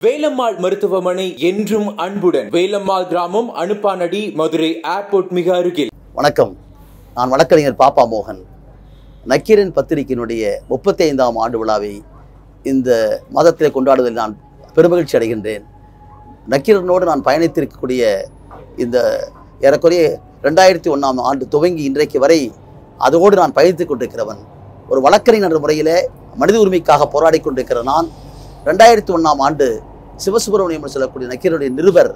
வேலம்மாள் மருத்துவமனை என்றும் அன்புடன் வேலம்மாள் கிராமம் அனுப்பானடி மதுரை ஏர்போர்ட் மிக அருகில் வணக்கம் நான் வழக்கறிஞர் பாப்பா மோகன் நக்கீரன் பத்திரிகையினுடைய முப்பத்தி ஐந்தாம் ஆண்டு விழாவை இந்த மாதத்திலே கொண்டாடுவதில் நான் பெருமகிழ்ச்சி அடைகின்றேன் நக்கீரனோடு நான் பயணித்திருக்கக்கூடிய இந்த ஏறக்குறைய ரெண்டாயிரத்தி ஒன்றாம் ஆண்டு துவங்கி இன்றைக்கு வரை அதோடு நான் பயணித்துக் கொண்டிருக்கிறவன் ஒரு வழக்கறிஞர் என்ற முறையிலே மனித உரிமைக்காக போராடி கொண்டிருக்கிற நான் ரெண்டாயிரத்தி ஒன்றாம் ஆண்டு சிவசுப்பிரமணியம் என்று சொல்லக்கூடிய நக்கீரனுடைய நிருபர்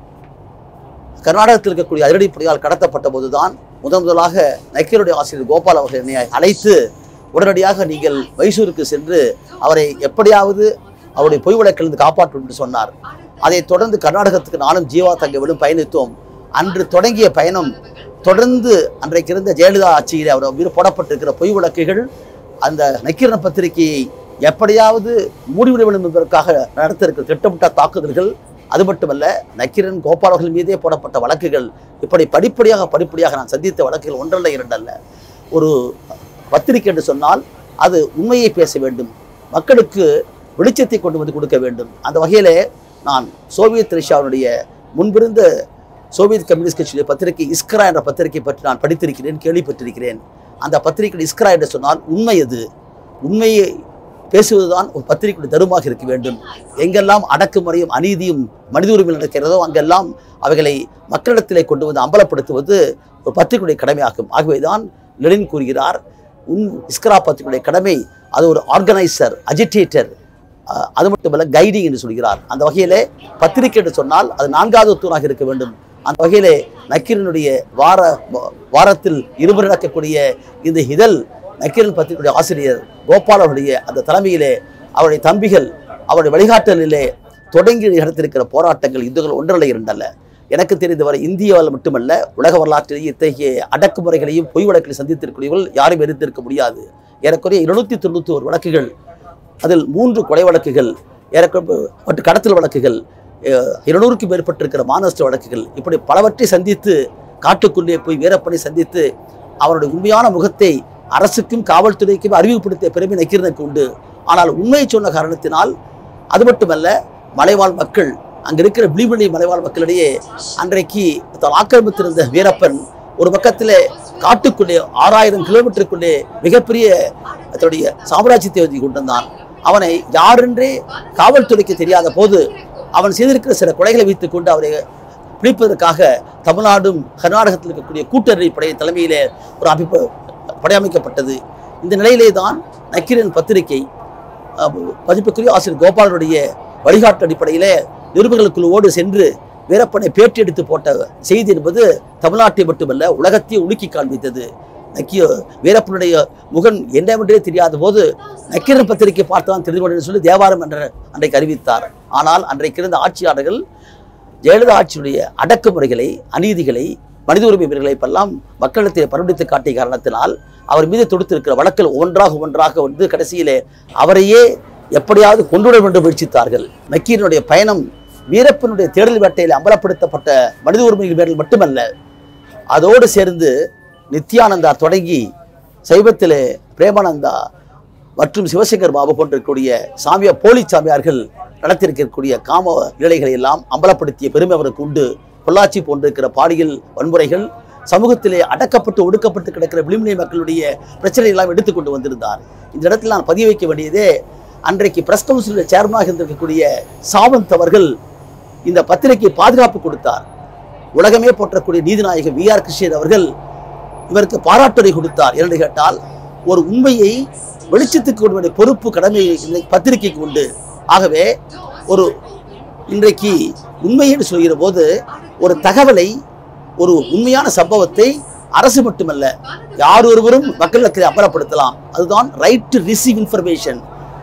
கர்நாடகத்தில் இருக்கக்கூடிய அதிரடிப்படையால் கடத்தப்பட்ட போதுதான் முதன் முதலாக நக்கீருடைய ஆசிரியர் கோபால் அவர்கள் என்னை அழைத்து உடனடியாக நீங்கள் மைசூருக்கு சென்று அவரை எப்படியாவது அவருடைய பொய் வழக்கிலிருந்து காப்பாற்றும் என்று சொன்னார் அதைத் தொடர்ந்து கர்நாடகத்துக்கு நானும் ஜீவா தங்கவிடும் பயணித்தோம் அன்று தொடங்கிய பயணம் தொடர்ந்து அன்றைக்கு இருந்த ஜெயலலிதா ஆட்சியில் அவர் மீது போடப்பட்டிருக்கிற பொய் வழக்குகள் அந்த நக்கீரன் பத்திரிகையை எப்படியாவது மூடிவிட வேண்டும் என்பதற்காக நடத்த இருக்கிற திட்டமிட்ட தாக்குதல்கள் அது மட்டுமல்ல நக்கீரன் கோபால் அவர்கள் மீதே போடப்பட்ட வழக்குகள் இப்படி படிப்படியாக படிப்படியாக நான் சந்தித்த வழக்குகள் ஒன்றல்ல இரண்டல்ல ஒரு பத்திரிகை என்று சொன்னால் அது உண்மையை பேச வேண்டும் மக்களுக்கு வெளிச்சத்தை கொண்டு வந்து கொடுக்க வேண்டும் அந்த வகையிலே நான் சோவியத் ரஷ்யாவுடைய முன்பிருந்த சோவியத் கம்யூனிஸ்ட் கட்சியுடைய பத்திரிகை இஸ்கரா என்ற பத்திரிகை பற்றி நான் படித்திருக்கிறேன் கேள்விப்பட்டிருக்கிறேன் அந்த பத்திரிகை இஸ்கரா என்று சொன்னால் உண்மை அது உண்மையை பேசுவதுதான் ஒரு பத்திரிகையுடைய தருமாக இருக்க வேண்டும் எங்கெல்லாம் அடக்குமுறையும் அநீதியும் மனித உரிமை நடக்கிறதோ அங்கெல்லாம் அவைகளை மக்களிடத்திலே கொண்டு வந்து அம்பலப்படுத்துவது ஒரு பத்திரிகையுடைய கடமையாகும் ஆகவேதான் லெனின் கூறுகிறார் உன் இஸ்கரா பத்திரிகையுடைய கடமை அது ஒரு ஆர்கனைசர் அஜிடேட்டர் அது மட்டுமல்ல கைடிங் என்று சொல்கிறார் அந்த வகையிலே பத்திரிகை என்று சொன்னால் அது நான்காவது தூணாக இருக்க வேண்டும் அந்த வகையிலே நக்கீரனுடைய வார வாரத்தில் இருமுறை நடக்கக்கூடிய இந்த இதழ் நக்கீரன் பத்திரிகையுடைய ஆசிரியர் கோபால் அவருடைய அந்த தலைமையிலே அவருடைய தம்பிகள் அவருடைய வழிகாட்டலிலே தொடங்கி நடத்திருக்கிற போராட்டங்கள் யுத்தங்கள் ஒன்றல்ல இரண்டல்ல எனக்கு தெரிந்தவரை இந்தியாவில் மட்டுமல்ல உலக வரலாற்றிலேயே இத்தகைய அடக்குமுறைகளையும் பொய் வழக்கில் சந்தித்திருக்கிறவர்கள் யாரும் எதிர்த்திருக்க முடியாது ஏறக்குறைய இருநூத்தி தொண்ணூற்றி ஒரு வழக்குகள் அதில் மூன்று கொலை வழக்குகள் ஏறக்குறைய மற்றும் கடத்தல் வழக்குகள் இருநூறுக்கும் மேற்பட்டிருக்கிற மானஸ்ட வழக்குகள் இப்படி பலவற்றை சந்தித்து காட்டுக்குள்ளே போய் வீரப்பனை சந்தித்து அவருடைய உண்மையான முகத்தை அரசுக்கும் காவல்துறைக்கும் அறிவுப்படுத்திய பெருமை நக்கீரனுக்கு உண்டு ஆனால் உண்மையை சொன்ன காரணத்தினால் அது மட்டுமல்ல மலைவாழ் மக்கள் அங்கே இருக்கிற விளிவெளி மலைவாழ் மக்களிடையே அன்றைக்கு ஆக்கிரமித்திருந்த வீரப்பன் ஒரு பக்கத்திலே காட்டுக்குள்ளே ஆறாயிரம் கிலோமீட்டருக்குள்ளே மிகப்பெரிய தன்னுடைய சாம்ராஜ்யத்தை எழுதி கொண்டிருந்தான் அவனை யாரென்றே காவல்துறைக்கு தெரியாத போது அவன் செய்திருக்கிற சில கொலைகளை வைத்துக் கொண்டு அவரை பிடிப்பதற்காக தமிழ்நாடும் கர்நாடகத்தில் இருக்கக்கூடிய கூட்டணி படை தலைமையிலே ஒரு அமைப்பு படையமைக்கப்பட்டது இந்த நிலையிலே தான் நக்கீரன் பத்திரிகை பதிப்புக்குரிய ஆசிரியர் கோபாலனுடைய வழிகாட்டு அடிப்படையிலே நிருபர்கள் குழுவோடு சென்று வீரப்பனை பேட்டி எடுத்து போட்ட செய்தி என்பது தமிழ்நாட்டை மட்டுமல்ல உலகத்தையே உலுக்கி காண்பித்தது நக்கிய வீரப்பனுடைய முகன் என்னவென்றே தெரியாத போது நக்கீரன் பத்திரிகை பார்த்தான் தெரிந்து கொண்டு சொல்லி தேவாரம் என்ற அன்றைக்கு அறிவித்தார் ஆனால் அன்றைக்கு இருந்த ஆட்சியாளர்கள் ஜெயலலிதா ஆட்சியுடைய அடக்குமுறைகளை அநீதிகளை மனித உரிமை வீரர்களை இப்பெல்லாம் மக்களிடத்தில் பரவடித்து காட்டிய காரணத்தினால் அவர் மீது தொடுத்திருக்கிற வழக்கில் ஒன்றாக ஒன்றாக வந்து கடைசியிலே அவரையே எப்படியாவது கொண்டுவிட வேண்டும் முயற்சித்தார்கள் நக்கீரனுடைய பயணம் வீரப்பனுடைய தேடல் வேட்டையில் அம்பலப்படுத்தப்பட்ட மனித உரிமை வீரர்கள் மட்டுமல்ல அதோடு சேர்ந்து நித்யானந்தா தொடங்கி சைவத்திலே பிரேமானந்தா மற்றும் சிவசங்கர் பாபு போன்றிருக்கக்கூடிய சாமியா போலி சாமியார்கள் நடத்தியிருக்கக்கூடிய காம நிலைகளை எல்லாம் அம்பலப்படுத்திய பெருமை அவருக்கு உண்டு பொள்ளாச்சி போன்றிருக்கிற பாலியல் வன்முறைகள் சமூகத்திலே அடக்கப்பட்டு ஒடுக்கப்பட்டு கிடக்கிற விளிம்புநிலை மக்களுடைய பிரச்சனை எல்லாம் எடுத்துக்கொண்டு வந்திருந்தார் இந்த இடத்தில் நான் பதிய வைக்க வேண்டியதே அன்றைக்கு பிரஸ் கவுன்சிலுடைய சேர்மனாக இருந்திருக்கக்கூடிய சாவந்த் அவர்கள் இந்த பத்திரிகை பாதுகாப்பு கொடுத்தார் உலகமே போற்றக்கூடிய நீதிநாயகர் வி ஆர் கிருஷ்ணன் அவர்கள் இவருக்கு பாராட்டுரை கொடுத்தார் என்று கேட்டால் ஒரு உண்மையை வெளிச்சத்துக்கு கொண்டு பொறுப்பு கடமை பத்திரிகைக்கு உண்டு ஆகவே ஒரு இன்றைக்கு உண்மை என்று சொல்கிற போது ஒரு தகவலை ஒரு உண்மையான சம்பவத்தை அரசு மட்டுமல்ல யார் ஒருவரும் மக்களிடத்தில் அமலப்படுத்தலாம் அதுதான் ரைட் டு ரிசீவ் இன்ஃபர்மேஷன்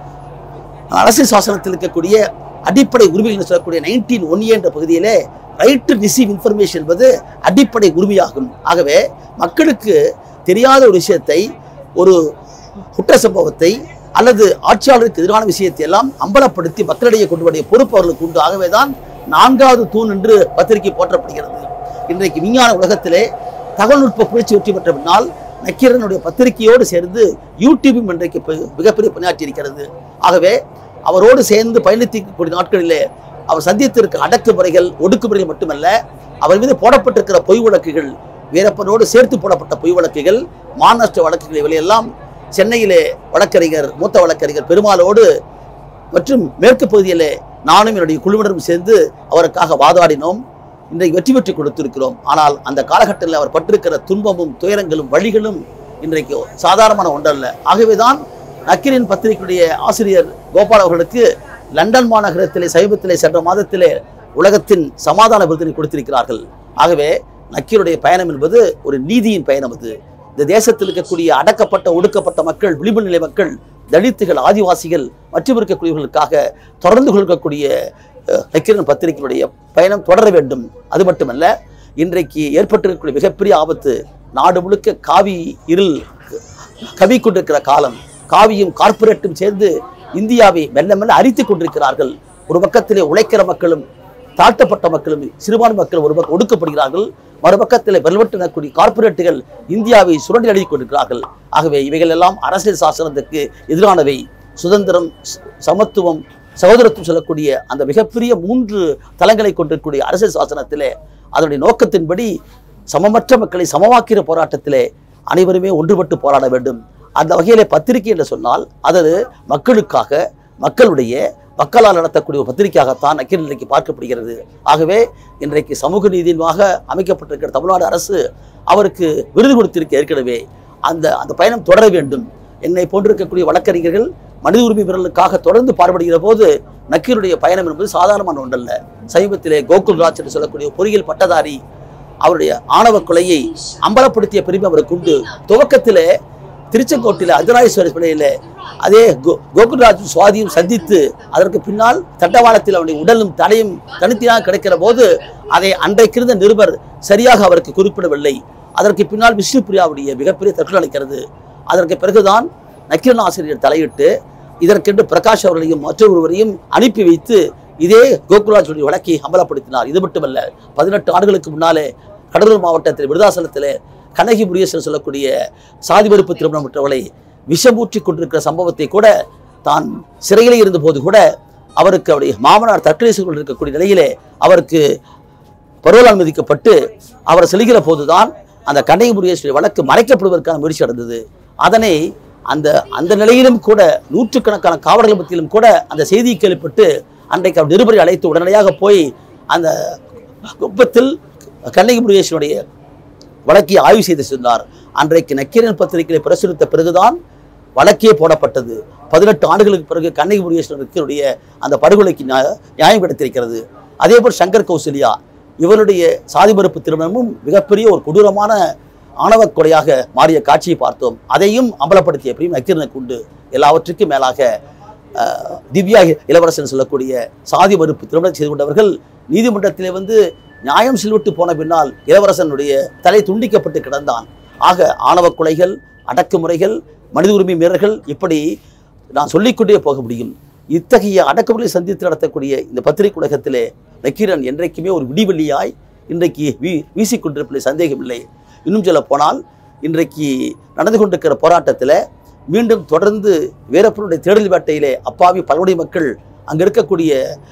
அரசியல் சாசனத்தில் இருக்கக்கூடிய அடிப்படை உரிமைகள் சொல்லக்கூடிய நைன்டீன் ஒன் என்ற பகுதியிலே ரைட் டு ரிசீவ் இன்ஃபர்மேஷன் என்பது அடிப்படை உரிமையாகும் ஆகவே மக்களுக்கு தெரியாத ஒரு விஷயத்தை ஒரு குற்ற சம்பவத்தை அல்லது ஆட்சியாளருக்கு எதிரான விஷயத்தை எல்லாம் அம்பலப்படுத்தி மக்களிடையே கொண்டு வர பொறுப்பு அவர்களுக்கு உண்டு ஆகவே தான் நான்காவது தூண் என்று பத்திரிகை போற்றப்படுகிறது இன்றைக்கு விஞ்ஞான உலகத்திலே தகவல்நுட்ப புரட்சி வெற்றி பெற்ற பின்னால் நக்கீரனுடைய பத்திரிகையோடு சேர்ந்து யூடியூபும் இன்றைக்கு மிகப்பெரிய பணியாற்றி இருக்கிறது ஆகவே அவரோடு சேர்ந்து பயணித்திருக்கக்கூடிய நாட்களிலே அவர் சந்தித்திருக்கிற அடக்குமுறைகள் ஒடுக்குமுறைகள் மட்டுமல்ல அவர் மீது போடப்பட்டிருக்கிற பொய் வழக்குகள் வீரப்பனோடு சேர்த்து போடப்பட்ட பொய் வழக்குகள் மாநஷ்ட வழக்குகள் இவையெல்லாம் சென்னையிலே வழக்கறிஞர் மூத்த வழக்கறிஞர் பெருமாளோடு மற்றும் மேற்கு பகுதியிலே நானும் என்னுடைய குழுவினரும் சேர்ந்து அவருக்காக வாதாடினோம் இன்றைக்கு வெற்றி பெற்று கொடுத்திருக்கிறோம் ஆனால் அந்த காலகட்டத்தில் அவர் பட்டிருக்கிற துன்பமும் துயரங்களும் வழிகளும் இன்றைக்கு சாதாரணமான ஒன்றல்ல ஆகவேதான் நக்கீரின் பத்திரிகையுடைய ஆசிரியர் கோபால் அவர்களுக்கு லண்டன் மாநகரத்திலே சமீபத்திலே சென்ற மாதத்திலே உலகத்தின் சமாதான விருதினை கொடுத்திருக்கிறார்கள் ஆகவே நக்கீருடைய பயணம் என்பது ஒரு நீதியின் பயணம் அது இந்த தேசத்தில் இருக்கக்கூடிய அடக்கப்பட்ட ஒடுக்கப்பட்ட மக்கள் விளிம்பு நிலை மக்கள் தலித்துகள் ஆதிவாசிகள் மற்றும் இருக்கக்கூடியவர்களுக்காக தொடர்ந்து கொண்டிருக்கக்கூடிய அஹ், நக்கீரன் பத்திரிகையுடைய பயணம் தொடர வேண்டும் அது மட்டுமல்ல இன்றைக்கு ஏற்பட்டிருக்கக்கூடிய மிகப்பெரிய ஆபத்து நாடு முழுக்க காவி இருள் கவி கொண்டிருக்கிற காலம் காவியும் கார்ப்பரேட்டும் சேர்ந்து இந்தியாவை மெல்ல மெல்ல அரித்துக் கொண்டிருக்கிறார்கள் ஒரு பக்கத்திலே உழைக்கிற மக்களும் தாழ்த்தப்பட்ட மக்களும் சிறுபான்மை மக்கள் ஒரு பக்கம் ஒடுக்கப்படுகிறார்கள் மறுபக்கத்தில் வெல்வெட்டினக்கூடிய கார்ப்பரேட்டுகள் இந்தியாவை சுரண்டி அடித்துக் கொண்டிருக்கிறார்கள் ஆகவே இவைகள் எல்லாம் அரசியல் சாசனத்துக்கு எதிரானவை சுதந்திரம் ச- சமத்துவம் சகோதரத்துவம் சொல்லக்கூடிய அந்த மிகப்பெரிய மூன்று தளங்களை கொண்டிருக்கக்கூடிய அரசியல் சாசனத்திலே அதனுடைய நோக்கத்தின்படி சமமற்ற மக்களை சமமாக்கிற போராட்டத்திலே அனைவருமே ஒன்றுபட்டு போராட வேண்டும் அந்த வகையிலே பத்திரிகை என்று சொன்னால் அது மக்களுக்காக மக்களுடைய மக்களால் நடத்தக்கூடிய ஒரு பத்திரிகையாகத்தான் நக்கீர் இன்றைக்கு பார்க்கப்படுகிறது ஆகவே இன்றைக்கு சமூக நீதியாக அமைக்கப்பட்டிருக்கிற தமிழ்நாடு அரசு அவருக்கு விருது கொடுத்திருக்க ஏற்கனவே அந்த அந்த பயணம் தொடர வேண்டும் என்னை போன்றிருக்கக்கூடிய வழக்கறிஞர்கள் மனித உரிமை வீரர்களுக்காக தொடர்ந்து பாடுபடுகிற போது நக்கீருடைய பயணம் என்பது சாதாரணமான ஒன்றல்ல சமீபத்திலே கோகுல் ராஜ் என்று சொல்லக்கூடிய பொறியியல் பட்டதாரி அவருடைய ஆணவ கொலையை அம்பலப்படுத்திய பெருமை அவருக்கு உண்டு துவக்கத்திலே திருச்செங்கோட்டில் அர்த்தநாரீஸ்வரர் பிள்ளையில அதே கோ- கோகுல்ராஜ் சுவாதியும் சந்தித்து அதற்கு பின்னால் தண்டவாளத்தில் அவனுடைய உடலும் தலையும் தனித்தனியாக கிடைக்கிற போது அதை அன்றைக்கிருந்த நிருபர் சரியாக அவருக்கு குறிப்பிடவில்லை அதற்கு பின்னால் விஷ்ணுபிரியாவுடைய மிகப்பெரிய தற்கொலை அளிக்கிறது அதற்கு பிறகுதான் நக்கீரன் ஆசிரியர் தலையிட்டு இதற்கென்று பிரகாஷ் அவர்களையும் மற்றொருவரையும் அனுப்பி வைத்து இதே கோகுல்ராஜுடைய வழக்கை அமலப்படுத்தினார் இது மட்டுமல்ல பதினெட்டு ஆண்டுகளுக்கு முன்னாலே கடலூர் மாவட்டத்தில் விருதாசலத்திலே கண்ணகி முருகேசன் சொல்லக்கூடிய சாதி வெறுப்பு திருமணம் பெற்றவளை விஷமூற்றி கொண்டிருக்கிற சம்பவத்தை கூட தான் சிறையிலே இருந்தபோது கூட அவருக்கு அவருடைய மாமனார் தற்கொலை செய்து கொண்டிருக்கக்கூடிய நிலையிலே அவருக்கு பரோல் அனுமதிக்கப்பட்டு அவர் செல்கிற போதுதான் அந்த கண்ணகி முருகேஸ்வரி வழக்கு மறைக்கப்படுவதற்கான முயற்சி நடந்தது அதனை அந்த அந்த நிலையிலும் கூட நூற்றுக்கணக்கான காவலர்கள் மத்தியிலும் கூட அந்த செய்தியை கேள்விப்பட்டு அன்றைக்கு அவர் நிருபரை அழைத்து உடனடியாக போய் அந்த குப்பத்தில் கண்ணகி முருகேஸ்வருடைய வழக்கை ஆய்வு செய்து சொன்னார் அன்றைக்கு நக்கீரன் பத்திரிகையை பிரசுரித்த பிறகுதான் வழக்கே போடப்பட்டது பதினெட்டு ஆண்டுகளுக்கு பிறகு கண்ணகி முருகேஸ்வரனுடைய அந்த படுகொலைக்கு நியா- நியாயம் கிடைத்திருக்கிறது அதேபோல் சங்கர் கௌசல்யா இவருடைய சாதி மறுப்பு திருமணமும் மிகப்பெரிய ஒரு கொடூரமான ஆணவக் கொலையாக மாறிய காட்சியை பார்த்தோம் அதையும் அம்பலப்படுத்திய பிரியும் நக்கீரனுக்கு உண்டு எல்லாவற்றுக்கும் மேலாக அஹ், திவ்யா இளவரசன் சொல்லக்கூடிய சாதி மறுப்பு திருமணம் செய்து கொண்டவர்கள் நீதிமன்றத்திலே வந்து நியாயம் செல்விட்டு போன பின்னால் இளவரசனுடைய தலை துண்டிக்கப்பட்டு கிடந்தான் ஆக ஆணவ கொலைகள் அடக்குமுறைகள் மனித உரிமை மீறல்கள் இப்படி நான் சொல்லிக்கொண்டே போக முடியும் இத்தகைய அடக்குமுறை சந்தித்து நடத்தக்கூடிய இந்த பத்திரிகை உலகத்திலே நக்கீரன் என்றைக்குமே ஒரு விடிவெள்ளியாய் இன்றைக்கு வீ வீசிக்கொண்டிருப்பதில் சந்தேகமில்லை இன்னும் சொல்ல போனால் இன்றைக்கு நடந்து கொண்டிருக்கிற போராட்டத்தில் மீண்டும் தொடர்ந்து வீரப்பனுடைய தேடல் வேட்டையிலே அப்பாவி பழங்குடி மக்கள் அங்கே இருக்கக்கூடிய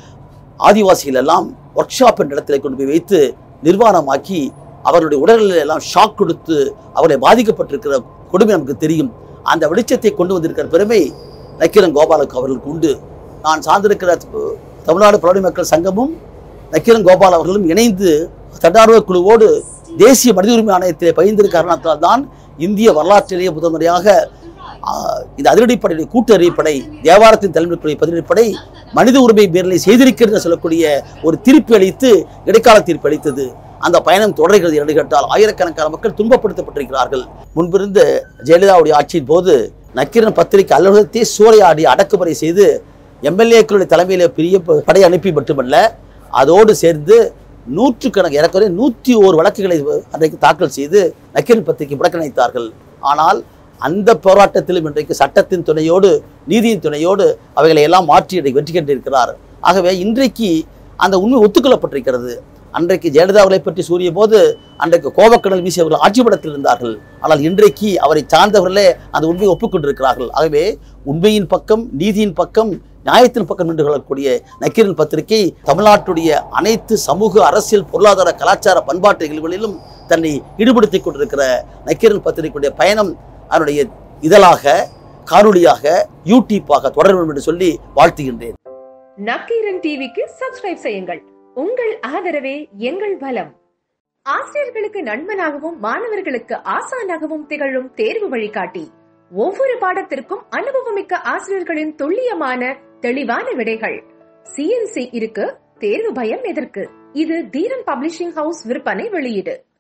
ஆதிவாசிகள் எல்லாம் ஒர்க் ஷாப் என்ற இடத்துல கொண்டு போய் வைத்து நிர்வாணமாக்கி அவர்களுடைய உடல்களில் எல்லாம் ஷாக் கொடுத்து அவர்களை பாதிக்கப்பட்டிருக்கிற கொடுமை நமக்கு தெரியும் அந்த வெளிச்சத்தை கொண்டு வந்திருக்கிற பெருமை நக்கீரன் கோபாலுக்கு அவர்களுக்கு உண்டு நான் சார்ந்திருக்கிற த- தமிழ்நாடு பழங்குடி மக்கள் சங்கமும் நக்கீரன் கோபால் அவர்களும் இணைந்து தன்னார்வ குழுவோடு தேசிய மனித உரிமை ஆணையத்திலே பகிர்ந்திருக்க காரணத்தால் தான் இந்திய வரலாற்றிலேயே முதல் முறையாக ஆஹ், இந்த அதிரடிப்படையுடைய கூட்டு அறிவிப்படை தேவாரத்தின் தலைமைக்குரிய பதிலடிப்படை மனித உரிமை மீறலை செய்திருக்கிறது என்று சொல்லக்கூடிய ஒரு தீர்ப்பு அளித்து இடைக்கால தீர்ப்பு அளித்தது அந்த பயணம் தொடர்கிறது என்று கேட்டால் ஆயிரக்கணக்கான மக்கள் துன்பப்படுத்தப்பட்டிருக்கிறார்கள் முன்பிருந்த ஜெயலலிதாவுடைய ஆட்சியின் போது நக்கீரன் பத்திரிகை அலுவலகத்தை சூறையாடி அடக்குமுறை செய்து எம்எல்ஏக்களுடைய தலைமையில பெரிய ப- படை அனுப்பி மட்டுமல்ல அதோடு சேர்ந்து நூற்றுக்கணக்கு ஏறக்குறைய நூற்றி ஓரு வழக்குகளை அன்றைக்கு தாக்கல் செய்து நக்கீரன் பத்திரிகை புறக்கணித்தார்கள் ஆனால் அந்த போராட்டத்திலும் இன்றைக்கு சட்டத்தின் துணையோடு நீதியின் துணையோடு அவைகளை எல்லாம் மாற்றி இன்றைக்கு வெற்றி கண்டிருக்கிறார் ஆகவே இன்றைக்கு அந்த உண்மை ஒத்துக்கொள்ளப்பட்டிருக்கிறது அன்றைக்கு ஜெயலலிதா அவர்களை பற்றி சூறிய போது அன்றைக்கு கோபக்கடல் வீசி அவர்கள் ஆட்சி படத்தில் இருந்தார்கள் ஆனால் இன்றைக்கு அவரை சார்ந்தவர்களே அந்த உண்மையை ஒப்புக்கொண்டிருக்கிறார்கள் ஆகவே உண்மையின் பக்கம் நீதியின் பக்கம் நியாயத்தின் பக்கம் நின்று கொள்ளக்கூடிய நக்கீரன் பத்திரிகை தமிழ்நாட்டுடைய அனைத்து சமூக அரசியல் பொருளாதார கலாச்சார பண்பாட்டு நிகழ்வுகளிலும் தன்னை ஈடுபடுத்திக் கொண்டிருக்கிற நக்கீரன் பத்திரிகையுடைய பயணம் அதனுடைய இதழாக காணொளியாக யூடியூப்பாக தொடர வேண்டும் என்று சொல்லி வாழ்த்துகின்றேன் நக்கீரன் டிவிக்கு சப்ஸ்கிரைப் செய்யுங்கள் உங்கள் ஆதரவே எங்கள் பலம் ஆசிரியர்களுக்கு நண்பனாகவும் மாணவர்களுக்கு ஆசானாகவும் திகழும் தேர்வு வழிகாட்டி ஒவ்வொரு பாடத்திற்கும் அனுபவமிக்க ஆசிரியர்களின் துல்லியமான தெளிவான விடைகள் சிஎன்சி இருக்கு தேர்வு பயம் எதற்கு இது தீரன் பப்ளிஷிங் ஹவுஸ் விற்பனை வெளியீடு